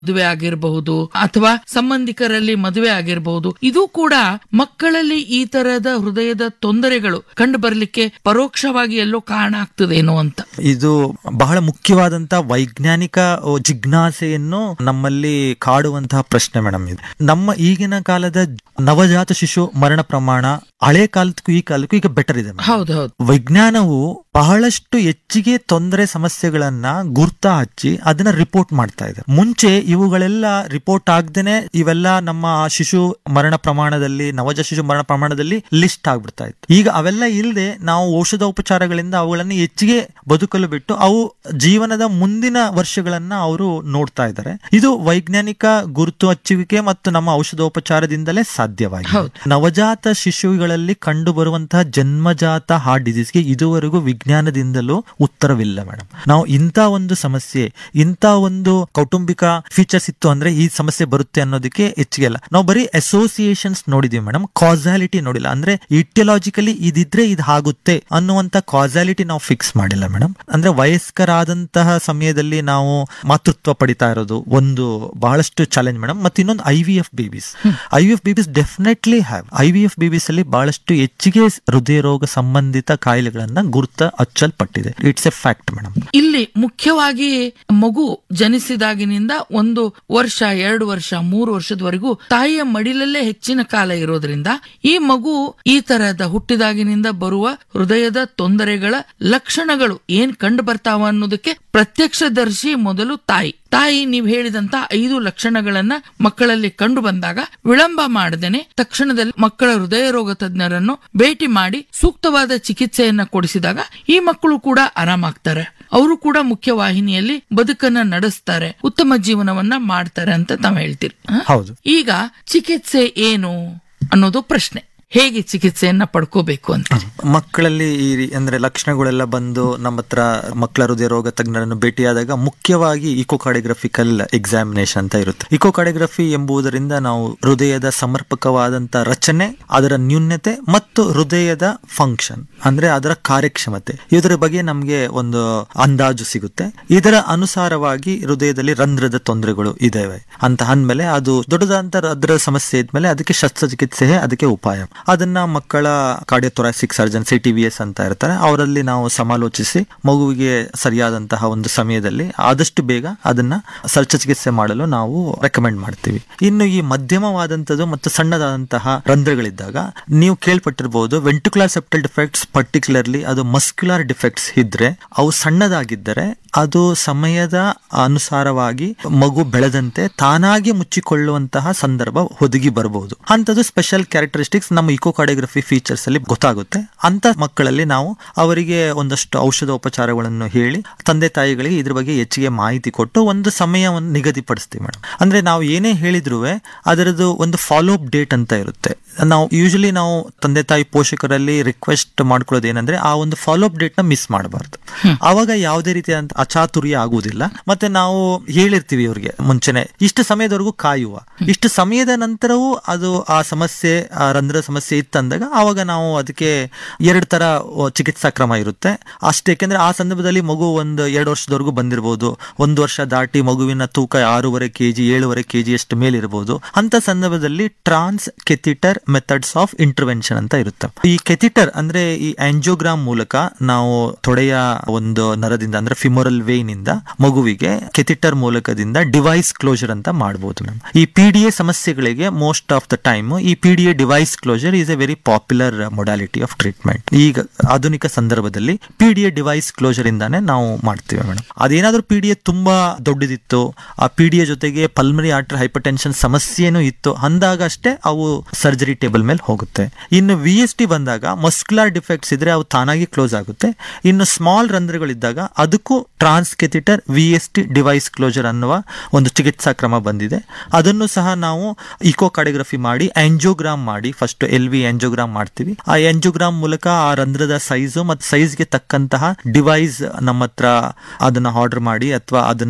ಮದುವೆ ಆಗಿರಬಹುದು ಅಥವಾ ಸಂಬಂಧಿಕರಲ್ಲಿ ಮದುವೆ ಆಗಿರಬಹುದು ಇದು ಕೂಡ ಮಕ್ಕಳಲ್ಲಿ ಈ ತರದ ಹೃದಯದ ತೊಂದರೆಗಳು ಕಂಡು ಬರ್ಲಿಕ್ಕೆ ಪರೋಕ್ಷವಾಗಿ ಎಲ್ಲೋ ಕಾರಣ ಆಗ್ತದೇನೋ ಅಂತ ಇದು ಬಹಳ ಮುಖ್ಯವಾದಂತಹ ವೈಜ್ಞಾನಿಕ ಓ, ಜಿಜ್ಞಾಸೆಯನ್ನು ನಮ್ಮಲ್ಲಿ ಕಾಡುವಂತಹ ಪ್ರಶ್ನೆ ಮೇಡಮ್ ಇದು ನಮ್ಮ ಈಗಿನ ಕಾಲದ ನವಜಾತ ಶಿಶು ಮರಣ ಪ್ರಮಾಣ ಹಳೆ ಕಾಲಕ್ಕೂ ಈ ಕಾಲಕ್ಕೂ ಈಗ ಬೆಟರ್ ಇದೆ madam. ಹೌದು ಹೌದು ವಿಜ್ಞಾನವು ಬಹಳಷ್ಟು ಹೆಚ್ಚಿಗೆ ತೊಂದರೆ ಸಮಸ್ಯೆಗಳನ್ನ ಗುರ್ತ ಹಚ್ಚಿ ಅದನ್ನ ರಿಪೋರ್ಟ್ ಮಾಡ್ತಾ ಇದೆ ಮುಂಚೆ ಇವುಗಳೆಲ್ಲ ರಿಪೋರ್ಟ್ ಆಗ್ದೇನೆ ಇವೆಲ್ಲ ನಮ್ಮ ಶಿಶು ಮರಣ ಪ್ರಮಾಣದಲ್ಲಿ ನವಜ ಶಿಶು ಮರಣ ಪ್ರಮಾಣದಲ್ಲಿ ಲಿಸ್ಟ್ ಆಗ್ಬಿಡ್ತಾ ಇತ್ತು ಈಗ ಅವೆಲ್ಲ ಇಲ್ಲದೆ ನಾವು ಔಷಧೋಪಚಾರಗಳಿಂದ ಅವುಗಳನ್ನು ಹೆಚ್ಚಿಗೆ ಬದುಕಲು ಬಿಟ್ಟು ಅವು ಜೀವನದ ಮುಂದಿನ ವರ್ಷಗಳನ್ನ ಅವರು ನೋಡ್ತಾ ಇದ್ದಾರೆ ಇದು ವೈಜ್ಞಾನಿಕ ಗುರುತು ಹಚ್ಚುವಿಕೆ ಮತ್ತು ನಮ್ಮ ಔಷಧೋಪಚಾರದಿಂದಲೇ ಸಾಧ್ಯವಾಗಿದೆ ಹೌದು. ನವಜಾತ ಶಿಶುಗಳಲ್ಲಿ ಕಂಡು ಬರುವಂತಹ ಜನ್ಮಜಾತ ಹಾರ್ಟ್ ಡಿಸೀಸ್ಗೆ ಇದುವರೆಗೂ ವಿಜ್ಞಾನದಿಂದಲೂ ಉತ್ತರವಿಲ್ಲ ಮೇಡಮ್ ನಾವು ಇಂಥ ಒಂದು ಸಮಸ್ಯೆ ಇಂಥ ಒಂದು ಕೌಟುಂಬಿಕ ಫೀಚರ್ಸ್ ಇತ್ತು ಅಂದ್ರೆ ಈ ಸಮಸ್ಯೆ ಬರುತ್ತೆ ಅನ್ನೋದಕ್ಕೆ ಹೆಚ್ಚಿಗೆ ಅಲ್ಲ ನಾವು ಬರೀ ಅಸೋಸಿಯೇಷನ್ಸ್ ನೋಡಿದೀವಿ ಮೇಡಮ್ ಕಾಸಾಲಿಟಿ ನೋಡಿಲ್ಲ ಅಂದ್ರೆ ಇಟಿಯಲಾಜಿಕಲಿ ಇದಿದ್ರೆ ಇದು ಆಗುತ್ತೆ ಅನ್ನುವಂತ ಕಾಸಾಲಿಟಿ ನಾವು ಫಿಕ್ಸ್ ಮಾಡಿಲ್ಲ ಮೇಡಮ್ ಅಂದ್ರೆ ವಯಸ್ಕರಾದಂತಹ ಸಮಯದಲ್ಲಿ ನಾವು ಮಾತೃತ್ವ ಪಡಿತಾ ಇರೋದು ಒಂದು ಬಹಳಷ್ಟು ಚಾಲೆಂಜ್ ಮೇಡಮ್ ಮತ್ತೆ ಇನ್ನೊಂದು I V F babies I V F babies definitely have I V F babies ಅಲ್ಲಿ ಬಹಳಷ್ಟು ಹೆಚ್ಚಿಗೆ ಹೃದಯ ರೋಗ ಸಂಬಂಧಿತ ಕಾಯಿಲೆಗಳನ್ನ ಗುರುತ ಹಚ್ಚಲ್ಪಟ್ಟಿದೆ ಇಟ್ಸ್ ಎ ಫ್ಯಾಕ್ಟ್ ಮೇಡಮ್ ಇಲ್ಲಿ ಮುಖ್ಯವಾಗಿ ಮಗು ಜನಿಸಿದಾಗಿನಿಂದ ಒಂದು ವರ್ಷ ಎರಡು ವರ್ಷ ಮೂರು ವರ್ಷದವರೆಗೂ ತಾಯಿಯ ಮಡಿಲಲ್ಲೇ ಹೆಚ್ಚಿನ ಕಾಲ ಇರೋದ್ರಿಂದ ಈ ಮಗು ಈ ತರಹದ ಹುಟ್ಟಿದಾಗಿನಿಂದ ಬರುವ ಹೃದಯದ ತೊಂದರೆಗಳ ಲಕ್ಷಣಗಳು ಏನ್ ಕಂಡು ಬರ್ತಾವ ಅನ್ನೋದಕ್ಕೆ ಪ್ರತ್ಯಕ್ಷದರ್ಶಿ ಮೊದಲು ತಾಯಿ ತಾಯಿ ನೀವು ಹೇಳಿದಂತ ಐದು ಲಕ್ಷಣಗಳನ್ನ ಮಕ್ಕಳಲ್ಲಿ ಕಂಡು ಬಂದಾಗ ವಿಳಂಬ ಮಾಡದೇನೆ ತಕ್ಷಣದಲ್ಲಿ ಮಕ್ಕಳ ಹೃದಯ ರೋಗ ತಜ್ಞರನ್ನು ಭೇಟಿ ಮಾಡಿ ಸೂಕ್ತವಾದ ಚಿಕಿತ್ಸೆಯನ್ನ ಕೊಡಿಸಿದಾಗ ಈ ಮಕ್ಕಳು ಕೂಡ ಆರಾಮಾಗ್ತಾರೆ ಅವರು ಕೂಡ ಮುಖ್ಯವಾಹಿನಿಯಲ್ಲಿ ಬದುಕನ್ನ ನಡೆಸ್ತಾರೆ ಉತ್ತಮ ಜೀವನವನ್ನ ಮಾಡ್ತಾರೆ ಅಂತ ತಾವ್ ಹೇಳ್ತೀರಿ ಹ? ಹೌದು ಈಗ ಚಿಕಿತ್ಸೆ ಏನು ಅನ್ನೋದು ಪ್ರಶ್ನೆ ಹೇಗೆ ಚಿಕಿತ್ಸೆಯನ್ನ ಪಡ್ಕೋಬೇಕು ಅಂತ ಮಕ್ಕಳಲ್ಲಿ ಈ ರೀ- ಅಂದ್ರೆ ಲಕ್ಷಣಗಳೆಲ್ಲ ಬಂದು ನಮ್ಮ ಹತ್ರ ಮಕ್ಕಳ ಹೃದಯ ರೋಗ ತಜ್ಞರನ್ನು ಭೇಟಿಯಾದಾಗ ಮುಖ್ಯವಾಗಿ ಇಕೋಕಾರ್ಡಿಗ್ರಫಿಕಲ್ ಎಕ್ಸಾಮಿನೇಷನ್ ಅಂತ ಇರುತ್ತೆ ಇಕೋಕಾರ್ಡಿಗ್ರಫಿ ಎಂಬುದರಿಂದ ನಾವು ಹೃದಯದ ಸಮರ್ಪಕವಾದಂತ ರಚನೆ ಅದರ ನ್ಯೂನ್ಯತೆ ಮತ್ತು ಹೃದಯದ ಫಂಕ್ಷನ್ ಅಂದ್ರೆ ಅದರ ಕಾರ್ಯಕ್ಷಮತೆ ಇದರ ಬಗ್ಗೆ ನಮಗೆ ಒಂದು ಅಂದಾಜು ಸಿಗುತ್ತೆ ಇದರ ಅನುಸಾರವಾಗಿ ಹೃದಯದಲ್ಲಿ ರಂಧ್ರದ ತೊಂದರೆಗಳು ಇದಾವೆ ಅಂತ ಅಂದ್ಮೇಲೆ ಅದು ದೊಡ್ಡದಾದಂತ ಅದರ ಸಮಸ್ಯೆ ಇದ್ಮೇಲೆ ಅದಕ್ಕೆ ಶಸ್ತ್ರಚಿಕಿತ್ಸೆ ಅದಕ್ಕೆ ಉಪಾಯ ಅದನ್ನ ಮಕ್ಕಳ cardiothoracic surgeon C T V S ಅಂತ ಇರ್ತಾರೆ ಅವರಲ್ಲಿ ನಾವು ಸಮಾಲೋಚಿಸಿ ಮಗುವಿಗೆ ಸರಿಯಾದಂತಹ ಒಂದು ಸಮಯದಲ್ಲಿ ಆದಷ್ಟು ಬೇಗ ಅದನ್ನ ಶಸ್ತ್ರಚಿಕಿತ್ಸೆ ಮಾಡಲು ನಾವು ರೆಕಮೆಂಡ್ ಮಾಡ್ತೀವಿ ಇನ್ನು ಈ ಮಧ್ಯಮವಾದಂತದ್ದು ಮತ್ತು ಸಣ್ಣದಾದಂತಹ ರಂಧ್ರಗಳಿದ್ದಾಗ ನೀವು ಕೇಳ್ಪಟ್ಟಿರಬಹುದು ವೆಂಟಿಕ್ಯುಲರ್ ಸೆಪ್ಟಲ್ ಡಿಫೆಕ್ಟ್ಸ್ ಪರ್ಟಿಕ್ಯುಲರ್ಲಿ ಅದು ಮಸ್ಕ್ಯುಲರ್ ಡಿಫೆಕ್ಟ್ಸ್ ಇದ್ರೆ ಅವು ಸಣ್ಣದಾಗಿದ್ದರೆ ಅದು ಸಮಯದ ಅನುಸಾರವಾಗಿ ಮಗು ಬೆಳೆದಂತೆ ತಾನಾಗಿ ಮುಚ್ಚಿಕೊಳ್ಳುವಂತಹ ಸಂದರ್ಭ ಒದಗಿ ಬರಬಹುದು ಅಂತದ್ದು ಸ್ಪೆಷಲ್ ಕ್ಯಾರೆಕ್ಟರಿಸ್ಟಿಕ್ಸ್ ನಮ್ಮ ಇಕೋಕಾರ್ಡಿಯೋಗ್ರಫಿ ಫೀಚರ್ಸ್ ಅಲ್ಲಿ ಗೊತ್ತಾಗುತ್ತೆ ಅಂತ ಮಕ್ಕಳಲ್ಲಿ ನಾವು ಅವರಿಗೆ ಒಂದಷ್ಟು ಔಷಧೋಪಚಾರಗಳನ್ನು ಹೇಳಿ ತಂದೆ ತಾಯಿಗಳಿಗೆ ಇದ್ರ ಬಗ್ಗೆ ಹೆಚ್ಚಿಗೆ ಮಾಹಿತಿ ಕೊಟ್ಟು ಒಂದು ಸಮಯವನ್ನು ನಿಗದಿಪಡಿಸ್ತೀವಿ ಮೇಡಮ್ ಅಂದ್ರೆ ನಾವು ಏನೇ ಹೇಳಿದ್ರು ಅದರದ್ದು ಒಂದು ಫಾಲೋ ಅಪ್ ಡೇಟ್ ಅಂತ ಇರುತ್ತೆ ನಾವು ಯೂಶಲಿ ನಾವು ತಂದೆ ತಾಯಿ ಪೋಷಕರಲ್ಲಿ ರಿಕ್ವೆಸ್ಟ್ ಮಾಡ್ಕೊಳ್ಳೋದು ಏನಂದ್ರೆ ಆ ಒಂದು ಫಾಲೋ ಅಪ್ ಡೇಟ್ ನ ಮಿಸ್ ಮಾಡಬಾರ್ದು ಅವಾಗ ಯಾವುದೇ ರೀತಿಯಾದಂತ ಅಚಾತುರ್ಯ ಆಗುವುದಿಲ್ಲ ಮತ್ತೆ ನಾವು ಹೇಳಿರ್ತೀವಿ ಇವ್ರಿಗೆ ಮುಂಚೆನೆ ಇಷ್ಟು ಸಮಯದವರೆಗೂ ಕಾಯುವ ಇಷ್ಟು ಸಮಯದ ನಂತರವೂ ಅದು ಆ ಸಮಸ್ಯೆ ಆ ರಂಧ್ರ ಸಮಸ್ಯೆ ಇತ್ತಂದಾಗ ಆವಾಗ ನಾವು ಅದಕ್ಕೆ ಎರಡು ತರ ಆ, ಚಿಕಿತ್ಸಾ ಕ್ರಮ ಇರುತ್ತೆ ಅಷ್ಟೇ ಯಾಕೆಂದ್ರೆ ಆ ಸಂದರ್ಭದಲ್ಲಿ ಮಗು ಒಂದು ಎರಡು ವರ್ಷದವರೆಗೂ ಬಂದಿರಬಹುದು ಒಂದು ವರ್ಷ ದಾಟಿ ಮಗುವಿನ ತೂಕ ಆರೂವರೆ ಕೆಜಿ ಏಳುವರೆ ಕೆಜಿ ಅಷ್ಟು ಮೇಲಿರಬಹುದು ಅಂತ ಸಂದರ್ಭದಲ್ಲಿ transcatheter methods of intervention ಅಂತ ಇರುತ್ತೆ ಈ ಕೆಥಿಟರ್ ಅಂದ್ರೆ ಈ ಆಂಜಿಯೋಗ್ರಾಮ್ ಮೂಲಕ ನಾವು ತೊಡೆಯ ಒಂದು ನರದಿಂದ ಅಂದ್ರೆ ಫಿಮೋರಲ್ ವೇನ್ ಇಂದ ಮಗುವಿಗೆ ಕೆಥಿಟರ್ ಮೂಲಕದಿಂದ ಡಿವೈಸ್ ಕ್ಲೋಜರ್ ಅಂತ ಮಾಡಬಹುದು ಮ್ಯಾಮ್ ಈ ಪಿ ಡಿ ಎ ಸಮಸ್ಯೆಗಳಿಗೆ ಮೋಸ್ಟ್ ಆಫ್ ದ ಟೈಮ್ ಈ P D A device closure is a very popular modality of treatment ಈಗ ಆಧುನಿಕ ಸಂದರ್ಭದಲ್ಲಿ P D A device closure ಇಂದಾನೆ ನಾವು ಮಾಡ್ತೀವಿ ಮೇಡಮ್ ಅದೇನಾದ್ರೂ ಪಿ ಡಿ ಎ ತುಂಬಾ ದೊಡ್ಡದಿತ್ತು ಆ ಪಿ ಡಿ ಎ ಜೊತೆಗೆ ಪಲ್ಮರಿ ಆರ್ಟರ್ ಹೈಪರ್ ಟೆನ್ಷನ್ ಸಮಸ್ಯೆನೂ ಇತ್ತು ಅಂದಾಗ ಅಷ್ಟೇ ಅವು ಸರ್ಜರಿ ಟೇಬಲ್ ಮೇಲೆ ಹೋಗುತ್ತೆ ಇನ್ನು ವಿ ಎಸ್ ಟಿ ಬಂದಾಗ ಮಸ್ಕ್ಯುಲರ್ ಡಿಫೆಕ್ಟ್ಸ್ ಇದ್ರೆ ಅವು ತಾನಾಗಿ ಕ್ಲೋಸ್ ಆಗುತ್ತೆ ಇನ್ನು ಸ್ಮಾಲ್ ರಂಧ್ರಗಳಿದ್ದಾಗ ಅದಕ್ಕೂ transcatheter V S D device closure ಅನ್ನುವ ಒಂದು ಚಿಕಿತ್ಸಾ ಕ್ರಮ ಬಂದಿದೆ ಅದನ್ನು ಸಹ ನಾವು ಇಕೋ ಕಾರ್ಡಿಯೋಗ್ರಫಿ ಮಾಡಿ ಆಂಜಿಯೋಗ್ರಾಮ್ ಮಾಡಿ ಫಸ್ಟ್ ಎಲ್ ವಿ ಆಂಜಿಯೋಗ್ರಾಮ್ ಮಾಡ್ತೀವಿ ಆ ಆಂಜಿಯೋಗ್ರಾಮ್ ಮೂಲಕ ಆ ರಂಧ್ರದ ಸೈಜು ಮತ್ತು ಸೈಜ್ಗೆ ತಕ್ಕಂತಹ ಡಿವೈಸ್ ನಮ್ಮ ಹತ್ರ ಅದನ್ನ ಆರ್ಡರ್ ಮಾಡಿ ಅಥವಾ ಅದನ್ನ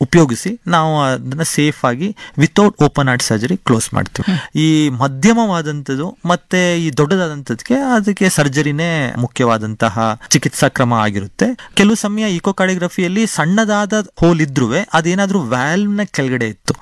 ಉಪಯೋಗಿಸಿ ನಾವು ಅದನ್ನ ಸೇಫ್ ಆಗಿ without open heart surgery close ಮಾಡ್ತೀವಿ ಈ ಮಧ್ಯಮವಾದಂಥದ್ದು ಮತ್ತೆ ಈ ದೊಡ್ಡದಾದಂಥದ್ಕೆ ಅದಕ್ಕೆ ಸರ್ಜರಿನೇ ಮುಖ್ಯವಾದಂತಹ ಚಿಕಿತ್ಸಾ ಕ್ರಮ ಆಗಿರುತ್ತೆ ಕೆಲವು ಸಮಯ ಇಕೋಕಾರ್ಡಿಗ್ರಫಿಯಲ್ಲಿ ಸಣ್ಣದಾದ ಹೋಲ್ ಇದ್ರೂ ಅದೇನಾದ್ರೂ ವ್ಯಾಲ್ವ್ ನ ಕೆಳಗಡೆ ಇತ್ತು